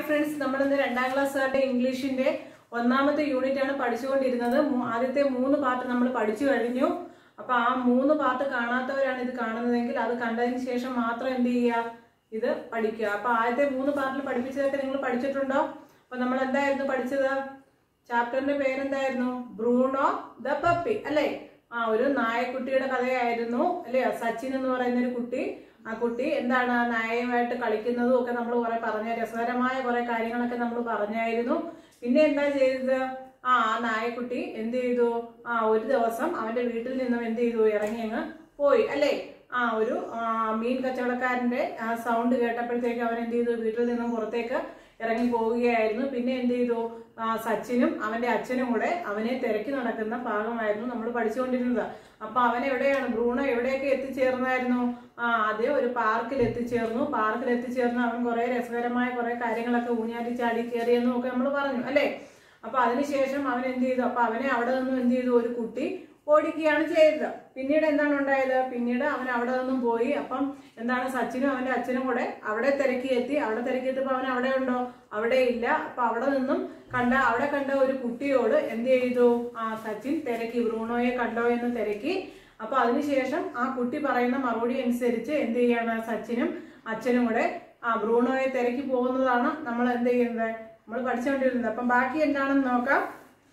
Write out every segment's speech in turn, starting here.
friends നമ്മൾ ഇന്ന് രണ്ടാം ക്ലാസ്സുകാരുടെ ഇംഗ്ലീഷിന്റെ ഒന്നാമത്തെ യൂണിറ്റ് ആണ് പഠിച്ചുകൊണ്ടിരുന്നത് മൂ- ആദ്യത്തെ മൂന്ന് പാർട്ട് നമ്മൾ പഠിച്ചു കഴിഞ്ഞു അപ്പൊ ആ മൂന്ന് പാർട്ട് കാണാത്തവരാണ് ഇത് കാണുന്നതെങ്കിൽ അത് കണ്ടതിന് ശേഷം മാത്രം എന്ത് ചെയ്യുക ഇത് പഠിക്കുക അപ്പൊ ആദ്യത്തെ മൂന്ന് പാർട്ടിൽ പഠിപ്പിച്ചതൊക്കെ നിങ്ങൾ പഠിച്ചിട്ടുണ്ടോ അപ്പൊ നമ്മൾ എന്തായിരുന്നു പഠിച്ചത് ചാപ്റ്ററിന്റെ പേരെന്തായിരുന്നു ബ്രൂണോ ദ പപ്പി അല്ലേ ആ ഒരു നായക്കുട്ടിയുടെ കഥയായിരുന്നു അല്ലേ സച്ചിൻ എന്ന് പറയുന്ന ഒരു കുട്ടി ആ കുട്ടി എന്താണ് ആ നായയുമായിട്ട് കളിക്കുന്നതും ഒക്കെ നമ്മൾ കുറെ പറഞ്ഞ രസകരമായ കുറെ കാര്യങ്ങളൊക്കെ നമ്മൾ പറഞ്ഞായിരുന്നു പിന്നെ എന്താ ചെയ്തത് ആ ആ നായക്കുട്ടി എന്ത് ചെയ്തു ആ ഒരു ദിവസം അവന്റെ വീട്ടിൽ നിന്നും എന്ത് ചെയ്തു ഇറങ്ങി അങ്ങ് പോയി അല്ലേ ആ ഒരു ആ, മീൻ കച്ചവടക്കാരന്റെ ആ സൗണ്ട് കേട്ടപ്പോഴത്തേക്ക് അവൻ എന്ത് ചെയ്തു വീട്ടിൽ നിന്നും പുറത്തേക്ക് ഇറങ്ങി പോവുകയായിരുന്നു പിന്നെ എന്ത് ചെയ്തു ആ, സച്ചിനും അവന്റെ അച്ഛനും കൂടെ അവനെ തിരക്കി നടക്കുന്ന ഭാഗമായിരുന്നു നമ്മൾ പഠിച്ചുകൊണ്ടിരുന്നത് അപ്പൊ അവൻ എവിടെയാണ് ബ്രൂണോ എവിടെയൊക്കെ എത്തിച്ചേർന്നായിരുന്നു ആ ആദ്യം ഒരു പാർക്കിൽ എത്തിച്ചേർന്നു പാർക്കിൽ എത്തിച്ചേർന്ന് അവൻ കുറെ രസകരമായ കുറെ കാര്യങ്ങളൊക്കെ ഊഞ്ഞാറ്റി ചാടി കയറിയെന്നും ഒക്കെ നമ്മൾ പറഞ്ഞു അല്ലേ അപ്പൊ അതിനുശേഷം അവൻ എന്ത് ചെയ്തു അപ്പൊ അവനെ അവിടെ നിന്നും എന്ത് ചെയ്തു ഒരു കുട്ടി ഓടിക്കുകയാണ് ചെയ്തത് പിന്നീട് എന്താണ് ഉണ്ടായത് പിന്നീട് അവൻ അവിടെ നിന്നും പോയി അപ്പം എന്താണ് സച്ചിനും അവന്റെ അച്ഛനും കൂടെ അവിടെ തിരക്കി എത്തി അവിടെ തിരക്കി എത്തിയപ്പോ അവൻ അവിടെ ഉണ്ടോ അവിടെ ഇല്ല അപ്പൊ അവിടെ നിന്നും കണ്ട അവിടെ കണ്ട ഒരു കുട്ടിയോട് എന്ത് ചെയ്തു ആ സച്ചിൻ തിരക്കി ബ്രൂണോയെ കണ്ടോ എന്ന് തിരക്കി അപ്പൊ അതിനുശേഷം ആ കുട്ടി പറയുന്ന മറുപടി അനുസരിച്ച് എന്ത് ചെയ്യാണ് സച്ചിനും അച്ഛനും കൂടെ ആ ബ്രൂണോയെ തിരക്കി പോകുന്നതാണ് നമ്മൾ എന്ത് ചെയ്യുന്നത് നമ്മൾ പഠിച്ചുകൊണ്ടിരുന്നത് അപ്പം ബാക്കി എന്താണെന്ന് നോക്കാം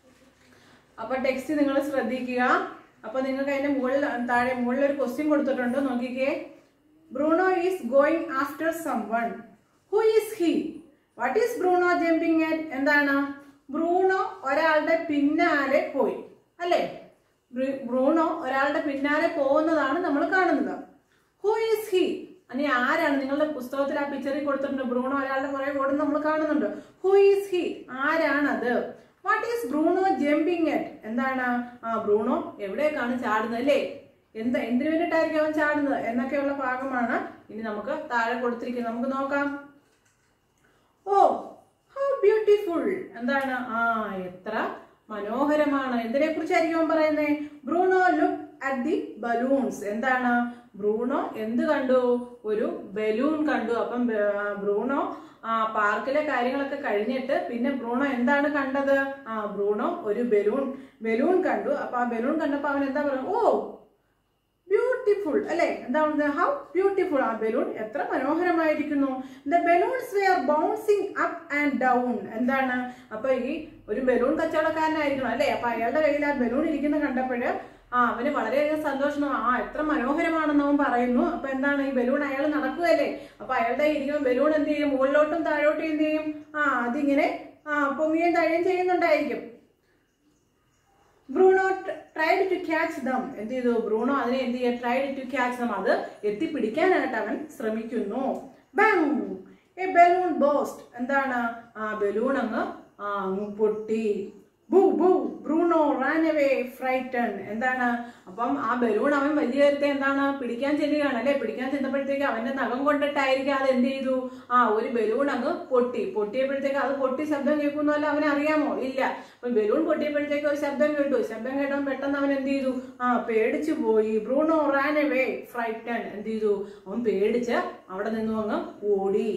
അപ്പൊ ടെക്സ്റ്റ് നിങ്ങൾ ശ്രദ്ധിക്കുക അപ്പൊ നിങ്ങൾക്ക് അതിന്റെ മുകളിൽ താഴെ മുകളിൽ ഒരു ക്വസ്റ്റ്യൻ കൊടുത്തിട്ടുണ്ട് നോക്കിക്കേ Bruno is going after someone who is he what is Bruno jumping at എന്താണ് ബ്രൂണോ ഒരാളുടെ പിന്നാലെ പോയി അല്ലേ ബ്രു- ബ്രൂണോ ഒരാളുടെ പിന്നാലെ പോകുന്നതാണ് നമ്മൾ കാണുന്നത് ഹു ഈസ് ഹി അനി ആരാണ് നിങ്ങളുടെ പുസ്തകത്തിൽ ആ പിക്ചറിൽ കൊടുത്തിട്ടുണ്ട് ബ്രൂണോ ഒരാളുടെ പുറകെ ഓടുന്നത് നമ്മൾ കാണുന്നുണ്ട് ഹു ഈസ് ഹി ആരാണത് what is Bruno jumping at എന്താണ് ആ ബ്രൂണോ എവിടേക്കാണ് ചാടുന്നത് അല്ലേ എന്ത് എന്തിനു വേണ്ടിയിട്ടായിരിക്കും അവൻ ചാടുന്നത് എന്നൊക്കെയുള്ള ഭാഗമാണ് ഇനി നമുക്ക് താഴെ കൊടുത്തിരിക്കുന്നത് നമുക്ക് നോക്കാം ഓ ഹൗ ബ്യൂട്ടിഫുൾ എന്താണ് ആ എത്ര മനോഹരമാണ് എന്തിനെ കുറിച്ചായിരിക്കും അവൻ പറയുന്നത് Bruno look at the balloons എന്താണ് ബ്രൂണോ എന്ത് കണ്ടു ഒരു ബലൂൺ കണ്ടു അപ്പം ബ- ബ്രൂണോ ആ പാർക്കിലെ കാര്യങ്ങളൊക്കെ കഴിഞ്ഞിട്ട് പിന്നെ ബ്രൂണോ എന്താണ് കണ്ടത് ആ ബ്രൂണോ ഒരു ബലൂൺ ബലൂൺ കണ്ടു അപ്പൊ ആ ബലൂൺ കണ്ടപ്പോ അവൻ എന്താ പറയുക ഓ ബ്യൂട്ടിഫുൾ അല്ലെ എന്താ പറയുന്നത് ഹൗ ബ്യൂട്ടിഫുൾ ആ ബലൂൺ എത്ര മനോഹരമായിരിക്കുന്നു the balloons were bouncing up and down എന്താണ് അപ്പൊ ഈ ഒരു ബലൂൺ കച്ചവടക്കാരനായിരിക്കണം അല്ലെ അപ്പൊ അയാളുടെ കയ്യിൽ ആ ബലൂൺ ഇരിക്കുന്ന കണ്ടപ്പോഴ് ആ അവന് വളരെയധികം സന്തോഷം ആ എത്ര മനോഹരമാണെന്ന് അവൻ പറയുന്നു അപ്പൊ എന്താണ് ഈ ബലൂൺ അയാൾ നടക്കുകയല്ലേ അപ്പൊ അയാളുടെ ഇരിക്കുന്ന ബലൂൺ എന്ത് ചെയ്യും മുകളിലോട്ടും താഴോട്ടും എന്ത് ചെയ്യും ആ അതിങ്ങനെ ആ പൊങ്ങുകയും താഴുകയും ചെയ്യുന്നുണ്ടായിരിക്കും Bruno tried to catch them എന്ത് ചെയ്തു ബ്രൂണോ അതിനെ എന്ത് ചെയ്യുക ട്രൈഡ് ടു ക്യാച്ച് ദം അത് എത്തിപ്പിടിക്കാനായിട്ട് അവൻ ശ്രമിക്കുന്നു ബാങ് എ ബലൂൺ ബോസ്റ്റ് എന്താണ് ആ ബലൂൺ അങ്ങ് ആ അങ്ങ് പൊട്ടി ബു ബു ബ്രൂണോ റാൻ അവേ ഫ്രൈറ്റൺ എന്താണ് അപ്പം ആ ബലൂൺ അവൻ വലിയ നേരത്തെ എന്താണ് പിടിക്കാൻ ചെല്ലുകയാണ് അല്ലെ പിടിക്കാൻ ചെന്നപ്പോഴത്തേക്ക് അവന്റെ നഖം കൊണ്ടിട്ടായിരിക്കും അത് എന്ത് ചെയ്തു ആ ഒരു ബലൂൺ അങ്ങ് പൊട്ടി പൊട്ടിയപ്പോഴത്തേക്ക് അത് പൊട്ടി ശബ്ദം കേൾക്കുന്നല്ല അവന് അറിയാമോ ഇല്ല അപ്പൊ ബലൂൺ പൊട്ടിയപ്പോഴത്തേക്ക് ഒരു ശബ്ദം കേട്ടു ശബ്ദം കേട്ടപ്പോൾ പെട്ടെന്ന് അവൻ എന്ത് ചെയ്തു ആ പേടിച്ചു പോയി ബ്രൂണോ റാൻ അവേ ഫ്രൈറ്റൺ എന്ത് ചെയ്തു അവൻ പേടിച്ച് അവിടെ നിന്നും അങ്ങ് ഓടി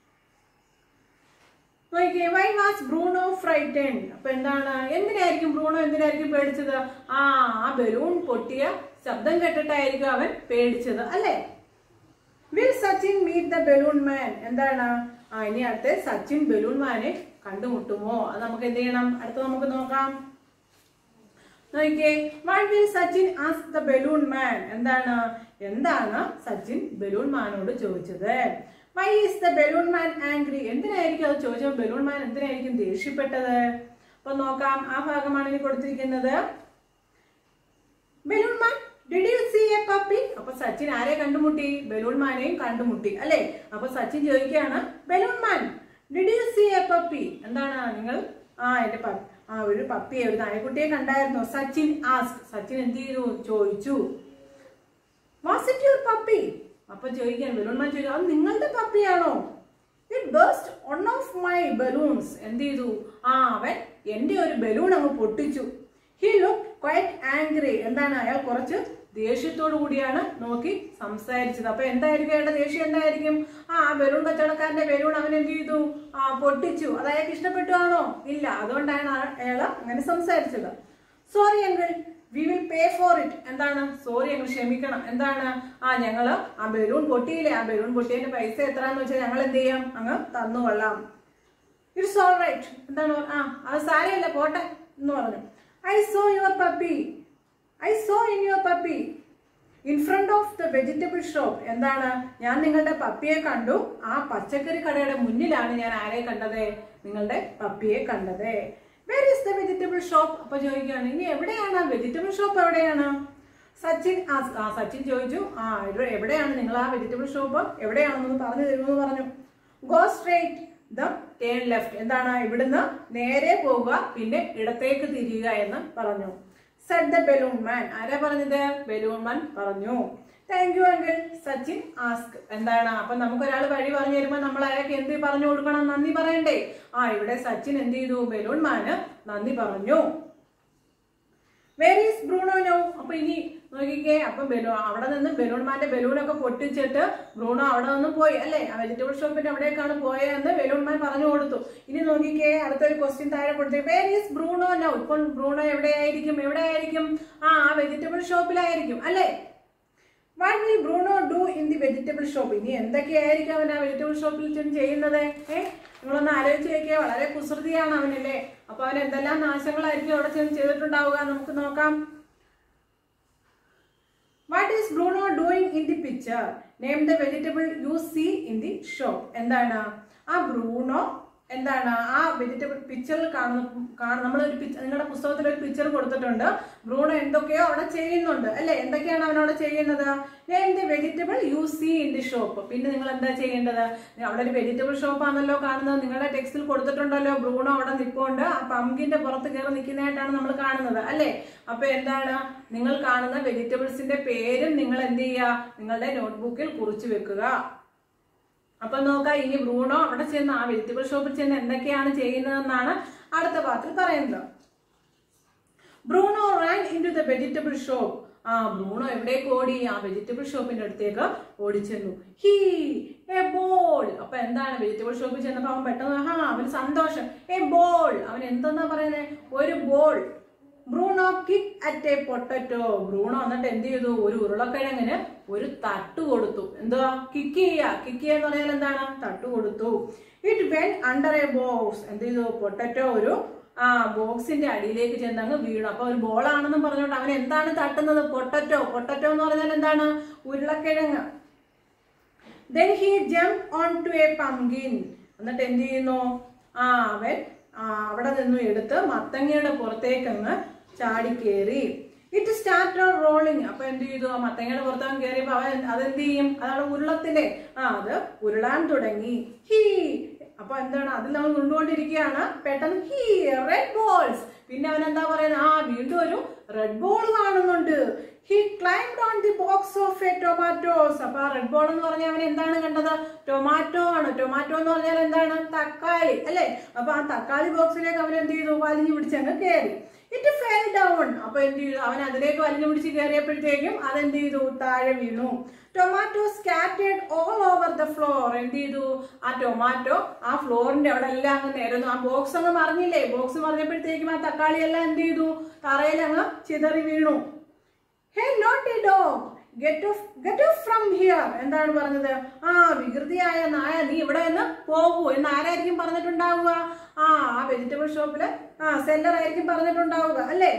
നോക്കിയേ വൈ വാസ് ബ്രൂണോ ഫ്രൈറ്റൻ അപ്പൊ എന്താണ് എന്തിനായിരിക്കും ബ്രൂണോ എന്തിനായിരിക്കും പേടിച്ചത് ആ ആ ബലൂൺ പൊട്ടിയ ശബ്ദം കേട്ടിട്ടായിരിക്കും അവൻ പേടിച്ചത് അല്ലേ will Sachin meet the balloon man എന്താണ് ആ ഇനി അടുത്ത് സച്ചിൻ ബലൂൺ മാനെ കണ്ടുമുട്ടുമോ അത് നമുക്ക് എന്ത് ചെയ്യണം അടുത്ത് നമുക്ക് നോക്കാം നോക്കിയേ why will Sachin ask the balloon man എന്താണ് എന്താണ് സച്ചിൻ ബലൂൺ മാനോട് ചോദിച്ചത് why is the balloon man angry എന്തിനായിരിക്കും അത് ചോദിച്ചത് ബലൂൺ മാൻ എന്തിനായിരിക്കും ദേഷ്യപ്പെട്ടത് അപ്പൊ നോക്കാം ആ ഭാഗമാണ് ഇനി കൊടുത്തിരിക്കുന്നത് balloon man did you see a puppy അപ്പൊ സച്ചിൻ ആരെ കണ്ടുമുട്ടി ബലൂൺ മാനെയും കണ്ടുമുട്ടി അല്ലെ അപ്പൊ സച്ചിൻ ചോദിക്കുകയാണ് balloon man did you see a puppy എന്താണ് നിങ്ങൾ ആ എന്റെ പപ്പി ആ ഒരു പപ്പിയെ ഒരു നായക്കുട്ടിയെ കണ്ടായിരുന്നോ സച്ചിൻ ആസ്ക് സച്ചിൻ എന്ത് ചെയ്തു ചോദിച്ചു വാസ് ഇറ്റ് യുവർ പപ്പി അപ്പൊ ചോദിക്കാൻ ബലൂൺ മാൻ ചോദിക്കും അത് നിങ്ങളുടെ പപ്പിയാണോ it burst one of my balloons എന്ത് ചെയ്തു ആ അവൻ എന്റെ ഒരു ബലൂൺ അങ്ങ് പൊട്ടിച്ചു ഹി ലുക്ക് ക്വൈറ്റ് ആംഗ്രി എന്താണ് അയാൾ കുറച്ച് ദേഷ്യത്തോടു കൂടിയാണ് നോക്കി സംസാരിച്ചത് അപ്പൊ എന്തായിരിക്കും അയാളുടെ ദേഷ്യം എന്തായിരിക്കും ആ ആ ബലൂൺ കച്ചവടക്കാരന്റെ ബലൂൺ അവൻ എന്ത് ചെയ്തു ആ പൊട്ടിച്ചു അത് അയാൾക്ക് ഇഷ്ടപ്പെട്ടു ആണോ ഇല്ല അതുകൊണ്ടാണ് അയാൾ അങ്ങനെ സംസാരിച്ചത് sorry uncle we will pay for it എന്താണ് സോറി ഞങ്ങൾ ക്ഷമിക്കണം എന്താണ് ആ ഞങ്ങള് ആ ബലൂൺ പൊട്ടിയില്ലേ ആ ബലൂൺ പൊട്ടിയതിന്റെ പൈസ എത്രയാന്ന് വെച്ചാൽ ഞങ്ങൾ എന്ത് ചെയ്യാം അങ്ങ് തന്നുകൊള്ളാം ഇറ്റ്സ് ഓൾ റൈറ്റ് എന്താണ് പറ- ആ അത് സാരമില്ല പോട്ടെ എന്ന് പറഞ്ഞു I saw your puppy I saw in your puppy in front of the vegetable shop എന്താണ് ഞാൻ നിങ്ങളുടെ പപ്പിയെ കണ്ടു ആ പച്ചക്കറി കടയുടെ മുന്നിലാണ് ഞാൻ ആരെ കണ്ടത് നിങ്ങളുടെ പപ്പിയെ കണ്ടത് where is the vegetable shop അപ്പൊ ചോദിക്കുകയാണ് ഇനി എവിടെയാണ് വെജിറ്റബിൾ ഷോപ്പ് എവിടെയാണ് സച്ചിൻ ആ ആ, സച്ചിൻ ചോദിച്ചു ആ ഇത് എവിടെയാണ് നിങ്ങൾ ആ വെജിറ്റബിൾ ഷോപ്പ് എവിടെയാണെന്ന് പറഞ്ഞു തരുമെന്ന് പറഞ്ഞു go straight the turn left എന്താണ് ഇവിടുന്ന് നേരെ പോവുക പിന്നെ ഇടത്തേക്ക് തിരിയുക എന്ന് പറഞ്ഞു സെഡ് ദ ബലൂൺ മാൻ ആരാ പറഞ്ഞത് ബലൂൺ മാൻ പറഞ്ഞു thank you uncle Sachin ask എന്താണ് അപ്പൊ നമുക്ക് ഒരാൾ വഴി പറഞ്ഞു തരുമ്പോ നമ്മൾ അയാൾക്ക് എന്ത് പറഞ്ഞു കൊടുക്കണം നന്ദി പറയണ്ടേ ആ ഇവിടെ സച്ചിൻ എന്ത് ചെയ്തു ബലൂൺ മാന് നന്ദി പറഞ്ഞു വേർ ഈസ് ബ്രൂണോ നോ അപ്പൊ ഇനി നോക്കിക്കേ അപ്പൊ ബലൂ അവിടെ നിന്ന് ബലൂൺമാന്റെ ബലൂണൊക്കെ പൊട്ടിച്ചിട്ട് ബ്രൂണോ അവിടെ നിന്ന് പോയി അല്ലേ ആ വെജിറ്റബിൾ ഷോപ്പിന്റെ അവിടേക്കാണ് പോയതെന്ന് ബലൂൺമാൻ പറഞ്ഞു കൊടുത്തു ഇനി നോക്കിക്കേ അടുത്തൊരു ക്വസ്റ്റ്യൻ താഴെ കൊടുത്തു വേർ ഈസ് ബ്രൂണോ നോ ഇപ്പോൾ ബ്രൂണോ എവിടെയായിരിക്കും എവിടെയായിരിക്കും ആ ആ വെജിറ്റബിൾ ഷോപ്പിലായിരിക്കും അല്ലേ what will Bruno do in the vegetable shop ഇനി എന്തൊക്കെയായിരിക്കും അവൻ ആ വെജിറ്റബിൾ ഷോപ്പിൽ ചെന്ന് ചെയ്യുന്നത് ഏ നിങ്ങളൊന്ന് ആലോചിച്ച് നോക്കിയാൽ വളരെ കുസൃതിയാണ് അവനല്ലേ അപ്പൊ അവൻ എന്തെല്ലാം നാശങ്ങളായിരിക്കും അവിടെ ചെന്ന് ചെയ്തിട്ടുണ്ടാവുക നമുക്ക് നോക്കാം what is Bruno doing in the picture name the vegetable you see in the shop എന്താണ് ആ ബ്രൂണോ എന്താണ് ആ വെജിറ്റബിൾ പിക്ചറിൽ കാണുന്ന കാണുന്ന നമ്മളൊരു പിക്ചർ നിങ്ങളുടെ പുസ്തകത്തിൽ ഒരു പിക്ചർ കൊടുത്തിട്ടുണ്ട് ബ്രൂണോ എന്തൊക്കെയോ അവിടെ ചെയ്യുന്നുണ്ട് അല്ലെ എന്തൊക്കെയാണ് അവൻ അവിടെ ചെയ്യുന്നത് name the vegetable you see in the shop പിന്നെ നിങ്ങൾ എന്താ ചെയ്യേണ്ടത് അവിടെ ഒരു വെജിറ്റബിൾ ഷോപ്പ് ആണല്ലോ കാണുന്നത് നിങ്ങളുടെ ടെക്സ്റ്റിൽ കൊടുത്തിട്ടുണ്ടല്ലോ ബ്രൂണോ അവിടെ നിൽപ്പുണ്ട് ആ പമ്പിന്റെ പുറത്ത് കയറി നിൽക്കുന്നതായിട്ടാണ് നമ്മൾ കാണുന്നത് അല്ലേ അപ്പൊ എന്താണ് നിങ്ങൾ കാണുന്ന വെജിറ്റബിൾസിന്റെ പേരും നിങ്ങൾ എന്ത് ചെയ്യുക നിങ്ങളുടെ നോട്ട്ബുക്കിൽ കുറിച്ചു വെക്കുക അപ്പൊ നോക്കാം ഇനി ബ്രൂണോ അവിടെ ചെന്ന് ആ വെജിറ്റബിൾ ഷോപ്പിൽ ചെന്ന് എന്തൊക്കെയാണ് ചെയ്യുന്നതെന്നാണ് അടുത്ത പാത്തിൽ പറയുന്നത് Bruno ran into the vegetable shop ആ ബ്രൂണോ എവിടേക്ക് ഓടി ആ വെജിറ്റബിൾ ഷോപ്പിന്റെ അടുത്തേക്ക് ഓടിച്ചെന്നു ഹീ എ ബോൾ അപ്പൊ എന്താണ് വെജിറ്റബിൾ ഷോപ്പിൽ ചെന്നപ്പോ അവൻ പെട്ടെന്ന് ഹാ അവന് സന്തോഷം എ ബോൾ അവൻ എന്തെന്നാ പറയുന്നത് ഒരു ball Bruno kick at a potato Bruno എന്നിട്ട് എന്ത് ചെയ്തു ഒരു ഉരുളക്കിഴങ്ങിന് ഒരു തട്ട് കൊടുത്തു എന്തുവാ കിക്ക് ചെയ്യുക കിക്ക് ചെയ്യുക എന്ന് പറഞ്ഞാൽ എന്താണ് തട്ട് കൊടുത്തു it went under a box എന്ത് ചെയ്തു പൊട്ടറ്റോ ഒരു ആ ബോക്സിന്റെ അടിയിലേക്ക് ചെന്നങ്ങ് വീണു അപ്പൊ ഒരു ബോളാണെന്നും പറഞ്ഞുകൊണ്ട് അവൻ എന്താണ് തട്ടുന്നത് പൊട്ടറ്റോ പൊട്ടറ്റോ എന്ന് പറഞ്ഞാൽ എന്താണ് ഉരുളക്കിഴങ്ങ് then he jump onto a pumpkin എന്നിട്ട് എന്ത് ചെയ്യുന്നു ആ അവൻ ആ, അവിടെ നിന്നും എടുത്ത് മത്തങ്ങയുടെ പുറത്തേക്കങ്ങ് ചാടിക്കേറി ഇറ്റ് സ്റ്റാർട്ട് റോളിങ് അപ്പൊ എന്ത് ചെയ്തു ആ മത്തങ്ങയുടെ പുറത്ത് അവൻ കയറിയപ്പോ അവൻ അതെന്ത് ചെയ്യും അതാണ് ഉരുളത്തിലെ ആ അത് ഉരുളാൻ തുടങ്ങി ഹീ അപ്പൊ എന്താണ് അതിൽ നമ്മൾ ഉരുണ്ടുകൊണ്ടിരിക്കുകയാണ് പെട്ടെന്ന് ഹീ റെഡ് ബോൾസ് പിന്നെ അവൻ എന്താ പറയുന്നത് ആ വീണ്ടും ഒരു റെഡ് ബോൾ കാണുന്നുണ്ട് he climbed on the box of a tomatoes അപ്പൊ ആ റെഡ് ബോൾ എന്ന് പറഞ്ഞാൽ അവൻ എന്താണ് കണ്ടത് ടൊമാറ്റോ ആണ് ടൊമാറ്റോ എന്ന് പറഞ്ഞാൽ എന്താണ് തക്കാളി അല്ലേ അപ്പൊ ആ തക്കാളി ബോക്സിലേക്ക് അവൻ എന്ത് ചെയ്തു വലിഞ്ഞു പിടിച്ചങ്ങ് കയറി ഇറ്റ് ഫെൽ ഡൗൺ അപ്പൊ എന്ത് ചെയ്തു അവൻ അതിലേക്ക് വലിഞ്ഞു പിടിച്ച് കയറിയപ്പോഴത്തേക്കും അതെന്ത് ചെയ്തു താഴെ വീണു tomato scattered all over the floor എന്ത് ചെയ്തു ആ ടൊമാറ്റോ ആ ഫ്ലോറിന്റെ അവിടെ എല്ലാം അങ്ങ് നിരന്നു ആ ബോക്സ് അങ്ങ് മറിഞ്ഞില്ലേ ബോക്സ് മറിഞ്ഞപ്പോഴത്തേക്കും ആ തക്കാളി എല്ലാം എന്ത് ചെയ്തു തറയിൽ അങ്ങ് ചിതറി വീണു hey not a dog get off get off from here എന്താണ് പറഞ്ഞത് ആ വികൃതിയായ നായ നീ ഇവിടെ നിന്ന് പോകൂ എന്ന് ആരായിരിക്കും പറഞ്ഞിട്ടുണ്ടാവുക ആ ആ വെജിറ്റബിൾ ഷോപ്പില് ആ സെല്ലർ ആയിരിക്കും പറഞ്ഞിട്ടുണ്ടാവുക അല്ലേ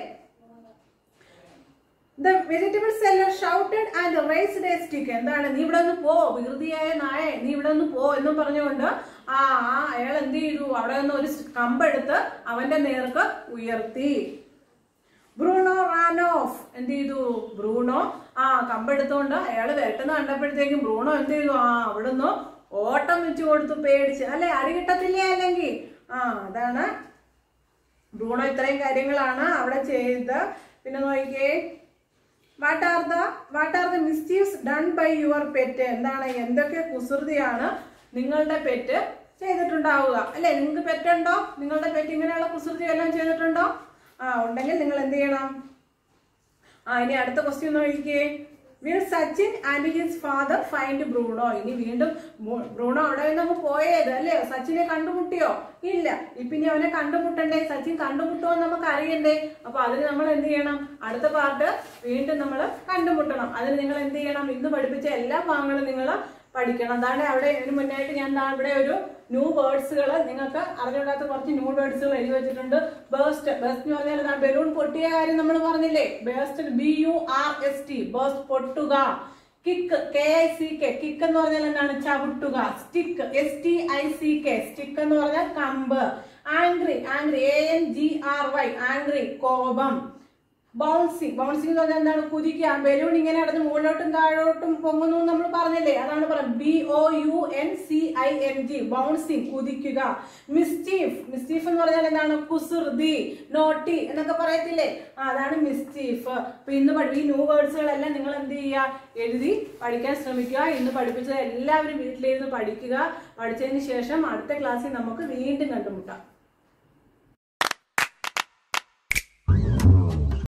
the vegetable seller shouted and raised a stick എന്താണ് നീ ഇവിടെ നിന്ന് പോ വികൃതിയായ നായ നീ ഇവിടെ നിന്ന് പോ എന്നും പറഞ്ഞുകൊണ്ട് ആ ആ അയാൾ എന്ത് ചെയ്തു അവിടെ നിന്ന് ഒരു കമ്പെടുത്ത് അവന്റെ നേർക്ക് ഉയർത്തി ബ്രൂണോ റാൻ ഓഫ് എന്ത് ചെയ്തു ബ്രൂണോ ആ കമ്പെടുത്തോണ്ട് അയാൾ വരട്ടെന്ന് കണ്ടപ്പോഴത്തേക്കും ബ്രൂണോ എന്ത് ചെയ്തു ആ അവിടുന്ന് ഓട്ടം വെച്ച് കൊടുത്തു പേടിച്ച് അല്ലെ അടി കിട്ടത്തില്ലേ അല്ലെങ്കിൽ ആ അതാണ് ബ്രൂണോ ഇത്രയും കാര്യങ്ങളാണ് അവിടെ ചെയ്ത് പിന്നെ നോക്കിക്കേ what are the what are the mischiefs done by your pet എന്താണ് എന്തൊക്കെ കുസൃതിയാണ് നിങ്ങളുടെ പെറ്റ് ചെയ്തിട്ടുണ്ടാവുക അല്ലെ നിങ്ങൾക്ക് പെറ്റുണ്ടോ നിങ്ങളുടെ പെറ്റ് ഇങ്ങനെയുള്ള കുസൃതി എല്ലാം ചെയ്തിട്ടുണ്ടോ ആ ഉണ്ടെങ്കിൽ നിങ്ങൾ എന്ത് ചെയ്യണം ആ ഇനി അടുത്ത ക്വസ്റ്റ്യൻ നോക്കിക്കേ will Sachin and his father find Bruno ഇനി വീണ്ടും ബ്രൂ- ബ്രൂണോ അവിടെ നിന്ന് അങ്ങ് പോയത് അല്ലേ സച്ചിനെ കണ്ടുമുട്ടിയോ ഇല്ല ഇപ്പൊ ഇനി അവനെ കണ്ടുമുട്ടണ്ടേ സച്ചിൻ കണ്ടുമുട്ടുമോ എന്ന് നമുക്ക് അറിയണ്ടേ അപ്പൊ അതിന് നമ്മൾ എന്ത് ചെയ്യണം അടുത്ത പാർട്ട് വീണ്ടും നമ്മൾ കണ്ടുമുട്ടണം അതിന് നിങ്ങൾ എന്ത് ചെയ്യണം ഇന്ന് പഠിപ്പിച്ച എല്ലാ ഭാഗങ്ങളും നിങ്ങൾ പഠിക്കണം അതാണ് അവിടെ ഇതിന് മുന്നായിട്ട് ഞാൻ ദാ ഇവിടെ ഒരു ന്യൂ വേർഡ്സുകൾ നിങ്ങൾക്ക് അറിഞ്ഞൂടാത്ത കുറച്ച് ന്യൂ വേർഡ്സുകൾ എഴുതി വെച്ചിട്ടുണ്ട് ബേസ്റ്റ് ബേസ്റ്റ് എന്ന് പറഞ്ഞാൽ ദാ ബലൂൺ പൊട്ടിയ കാര്യം നമ്മൾ പറഞ്ഞില്ലേ burst B U R S T burst പൊട്ടുക kick K I C K kick എന്ന് പറഞ്ഞാൽ എന്താണ് ചവിട്ടുക stick S T I C K stick എന്ന് പറഞ്ഞാൽ കമ്പ് angry angry A N G R Y angry കോപം ബൗൺസിങ് ബൗൺസിങ് എന്ന് പറഞ്ഞാൽ എന്താണ് കുതിക്കുക ബലൂൺ ഇങ്ങനെ നടന്ന് മുകളിലോട്ടും താഴോട്ടും പൊങ്ങുന്നു എന്ന് നമ്മൾ പറഞ്ഞില്ലേ അതാണ് പറയുന്നത് B O U N C I N G bouncing കുതിക്കുക മിസ്റ്റീഫ് മിസ്റ്റീഫ് എന്ന് പറഞ്ഞാൽ എന്താണ് കുസൃതി നോട്ടി എന്നൊക്കെ പറയത്തില്ലേ ആ, അതാണ് മിസ്റ്റീഫ് അപ്പൊ ഇന്ന് പഠി ഈ ന്യൂ വേർഡ്സുകളെല്ലാം നിങ്ങൾ എന്ത് ചെയ്യുക എഴുതി പഠിക്കാൻ ശ്രമിക്കുക ഇന്ന് പഠിപ്പിച്ചത് എല്ലാവരും വീട്ടിലിരുന്ന് പഠിക്കുക പഠിച്ചതിന് ശേഷം അടുത്ത ക്ലാസ്സിൽ നമുക്ക് വീണ്ടും കണ്ടുമുട്ടാം